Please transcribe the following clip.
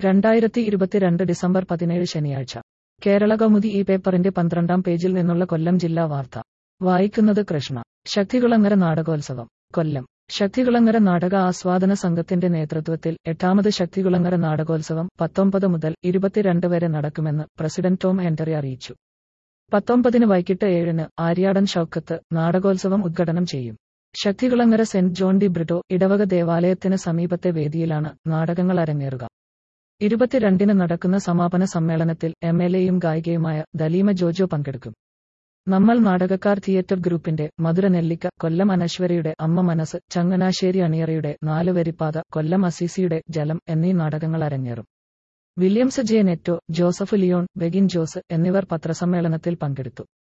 രണ്ടായിരത്തി ഇരുപത്തിരണ്ട് ഡിസംബർ പതിനേഴ് ശനിയാഴ്ച കേരള കൗമുദി ഈ പേപ്പറിന്റെ പന്ത്രണ്ടാം പേജിൽ നിന്നുള്ള കൊല്ലം ജില്ലാ വാർത്ത വായിക്കുന്നത് കൃഷ്ണ ശക്തികുളങ്ങര നാടകോത്സവം കൊല്ലം ശക്തികുളങ്ങര നാടക ആസ്വാദന സംഘത്തിന്റെ നേതൃത്വത്തിൽ എട്ടാമത് ശക്തികുളങ്ങര നാടകോത്സവം പത്തൊമ്പത് മുതൽ ഇരുപത്തിരണ്ട് വരെ നടക്കുമെന്ന് പ്രസിഡന്റ് ടോം ഹെൻറി അറിയിച്ചു പത്തൊമ്പതിന് വൈകിട്ട് ഏഴിന് ആര്യാടൻ ഷൌക്കത്ത് നാടകോത്സവം ഉദ്ഘാടനം ചെയ്യും ശക്തികുളങ്ങര സെന്റ് ജോൺ ഡി ബ്രിട്ടോ ഇടവക ദേവാലയത്തിന് സമീപത്തെ വേദിയിലാണ് നാടകങ്ങൾ അരങ്ങേറുക ഇരുപത്തിരണ്ടിന് നടക്കുന്ന സമാപന സമ്മേളനത്തിൽ എം എൽ എയും ഗായികയുമായ ദലീമ ജോജോ പങ്കെടുക്കും നമ്മൾ നാടകക്കാർ തിയേറ്റർ ഗ്രൂപ്പിന്റെ മധുര നെല്ലിക്ക കൊല്ലം അനശ്വരയുടെ അമ്മ മനസ്സ് ചങ്ങനാശ്ശേരി അണിയറയുടെ നാല് വരിപ്പാത കൊല്ലം അസീസിയുടെ ജലം എന്നീ നാടകങ്ങൾ അരങ്ങേറും വില്യംസ് ജെ നെറ്റോ ജോസഫ് ലിയോൺ ബെഗിൻ ജോസ് എന്നിവർ പത്രസമ്മേളനത്തിൽ പങ്കെടുത്തു